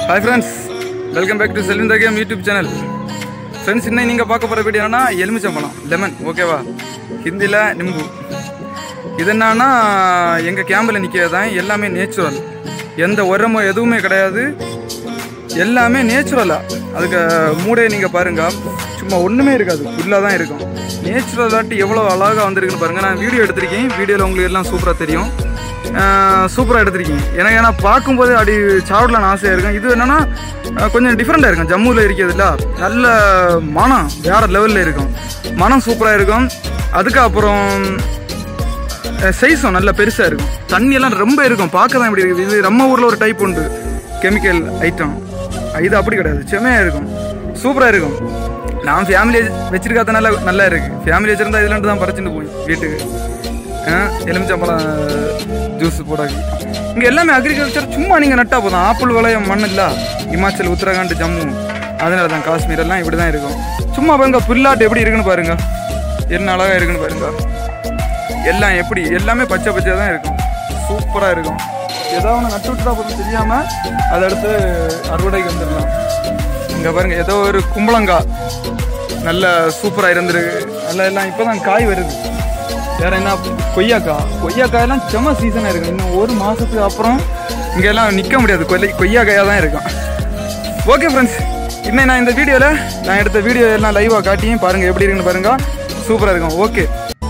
hi friends welcome back to Selvin game YouTube channel friends இன்னும் நீங்கள் பார்க்க போகிற வீடியோ என்னன்னா எலுமிச்சம்பழம் லெமன் ஓகேவா ஹிந்தியில் நிம்பு இது என்னன்னா எங்கள் கேம்பில் நிற்கிறது தான் எல்லாமே நேச்சுரல் எந்த உரமோ எதுவுமே கிடையாது எல்லாமே நேச்சுரலாக அதுக்கு மூடையை நீங்கள் பாருங்க சும்மா ஒன்றுமே இருக்காது ஃபுல்லாக தான் இருக்கும் நேச்சுரலாட்டி எவ்வளோ அழகாக வந்திருக்குன்னு பாருங்கள் நான் வீடியோ எடுத்திருக்கேன் வீடியோவில் உங்களுக்கு எல்லாம் சூப்பராக தெரியும் சூப்பராக எடுத்திருக்கீங்க எனக்கு ஏன்னா பார்க்கும்போது அப்படி சாப்பிடலான்னு ஆசையாக இருக்கும் இது என்னென்னா கொஞ்சம் டிஃப்ரெண்ட்டாக இருக்கும் ஜம்முவில் இருக்கிறதுல நல்ல மனம் வேறு லெவலில் இருக்கும் மனம் சூப்பராக இருக்கும் அதுக்கப்புறம் சைஸும் நல்ல பெருசாக இருக்கும் தண்ணியெல்லாம் ரொம்ப இருக்கும் பார்க்க தான் இப்படி இருக்குது இது நம்ம ஊரில் ஒரு டைப் உண்டு கெமிக்கல் ஐட்டம் இது அப்படி கிடையாது செம்மையாக இருக்கும் சூப்பராக இருக்கும் நான் ஃபேமிலி வச்சிருக்காதனால நல்லா இருக்குது ஃபேமிலி வச்சுருந்தா இதுலன்ட்டு தான் பறிச்சுட்டு போய் வீட்டுக்கு ஆ, எலுமிச்சம்பழம் ஜூஸ் போடாது இங்கே எல்லாமே அக்ரிகல்ச்சர் சும்மா நீங்கள் நட்டா போதும் ஆப்பிள் விளையம் மண் இல்ல இமாச்சல் உத்தரகாண்ட் ஜம்மு அதனால தான் காஷ்மீர் எல்லாம் இப்படி தான் இருக்கும் சும்மா பாருங்க புல்லாட்டு எப்படி இருக்குன்னு பாருங்க என்ன அழகாக இருக்குன்னு பாருங்க எல்லாம் எப்படி எல்லாமே பச்சை பச்சையாக தான் இருக்கும் சூப்பராக இருக்கும் ஏதோ ஒன்று நட்டு விட்டுட்டா போதும் தெரியாமல் அதை அடுத்து அறுவடைக்கு வந்துடலாம் இங்கே பாருங்க ஏதோ ஒரு கும்பளங்காய் நல்ல சூப்பராக இருந்திருக்கு நல்லா எல்லாம் இப்போ தான் காய் வருது வேற என்ன கொய்யாக்காய் கொய்யாக்காயெல்லாம் செம்ம சீசனாக இருக்கும் இன்னும் ஒரு மாதத்துக்கு அப்புறம் இங்கெல்லாம் நிற்க முடியாது கொல்லை கொய்யாக்காயாக தான் இருக்கும் ஓகே ஃப்ரெண்ட்ஸ் இன்னும் நான் இந்த வீடியோவில் நான் எடுத்த வீடியோ எல்லாம் லைவாக காட்டியும் பாருங்கள் எப்படி இருக்குன்னு பாருங்கள் சூப்பராக இருக்கும் ஓகே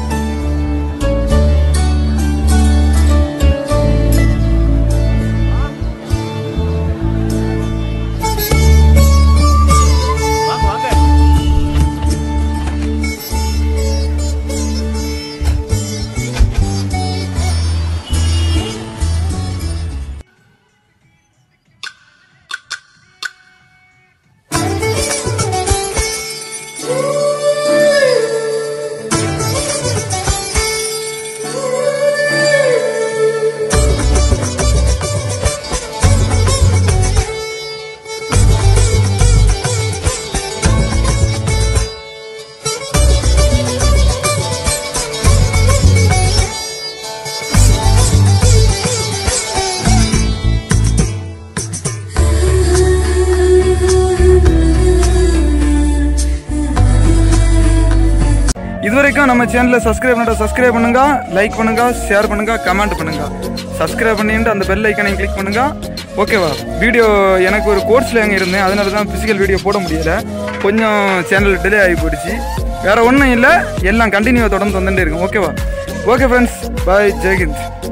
இதுவரைக்கும் நம்ம சேனலில் சப்ஸ்கிரைப் பண்ணுற சப்ஸ்கிரைப் பண்ணுங்க லைக் பண்ணுங்க ஷேர் பண்ணுங்க கமெண்ட் பண்ணுங்க சப்ஸ்கிரைப் பண்ணிட்டு அந்த பெல் ஐக்கனையும் கிளிக் பண்ணுங்க ஓகேவா வீடியோ எனக்கு ஒரு கோர்ஸில் அங்கே இருந்தேன் அதனால தான் ஃபிசிக்கல் வீடியோ போட முடியல கொஞ்சம் சேனல் டிலே ஆகி போயிடுச்சு வேற ஒன்றும் இல்லை எல்லாம் கண்டினியூவாக தொடர்ந்து வந்துட்டே இருக்கும் ஓகேவா ஓகே ஃப்ரெண்ட்ஸ் பாய் ஜெய்ஹிந்த்